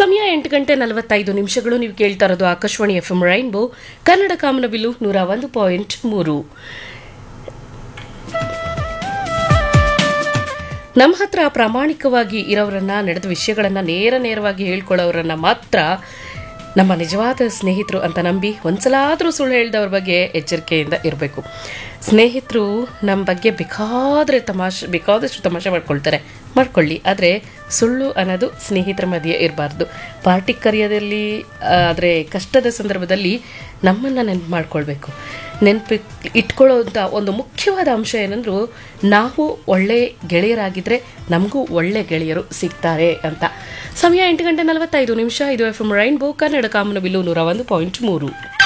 ಸಮಯ ಎಂಟು ಗಂಟೆ ನಲವತ್ತೈದು ನಿಮಿಷಗಳು ನೀವು ಕೇಳ್ತಾ ಇರೋದು Akashvani F M rainbow Kannada ಕಾಮನಬಿಲ್ಲು ನೂರ ಒಂದು ಪಾಯಿಂಟ್ ಮೂರು ನಮ್ಮ ಹತ್ರ ಪ್ರಾಮಾಣಿಕವಾಗಿ ಇರೋರನ್ನ ನಡೆದ ವಿಷಯಗಳನ್ನ ನೇರ ನೇರವಾಗಿ ಹೇಳ್ಕೊಳ್ಳೋರನ್ನ ಮಾತ್ರ ನಮ್ಮ ನಿಜವಾದ ಸ್ನೇಹಿತರು ಅಂತ ನಂಬಿ ಒಂದ್ಸಲಾದರೂ ಸುಳ್ಳು ಹೇಳಿದವ್ರ ಬಗ್ಗೆ ಎಚ್ಚರಿಕೆಯಿಂದ ಇರಬೇಕು ಸ್ನೇಹಿತರು ನಮ್ಮ ಬಗ್ಗೆ ಬೇಕಾದ್ರೆ ತಮಾಷೆ ಬೇಕಾದಷ್ಟು ತಮಾಷೆ ಮಾಡ್ಕೊಳ್ತಾರೆ ಮಾಡ್ಕೊಳ್ಳಿ ಆದರೆ ಸುಳ್ಳು ಅನ್ನೋದು ಸ್ನೇಹಿತರ ಮಧ್ಯೆ ಇರಬಾರ್ದು ಪಾರ್ಟಿ ಕರೆಯೋದಲ್ಲಿ ಆದರೆ ಕಷ್ಟದ ಸಂದರ್ಭದಲ್ಲಿ ನಮ್ಮನ್ನು ನೆನಪು ಮಾಡ್ಕೊಳ್ಬೇಕು ನೆನಪಿ ಇಟ್ಕೊಳ್ಳೋಂಥ ಒಂದು ಮುಖ್ಯವಾದ ಅಂಶ ಏನಂದ್ರು ನಾವು ಒಳ್ಳೆ ಗೆಳೆಯರಾಗಿದ್ದರೆ ನಮಗೂ ಒಳ್ಳೆ ಗೆಳೆಯರು ಸಿಗ್ತಾರೆ ಅಂತ ಸಮಯ ಎಂಟು ಗಂಟೆ ನಲವತ್ತೈದು ನಿಮಿಷ ಇದು ಎಫ್ ಎಂ ರೈನ್ಬೋ ಕನ್ನಡ ಕಾಮನಬಿಲ್ಲು ನೂರ ಒಂದು ಪಾಯಿಂಟ್ ಮೂರು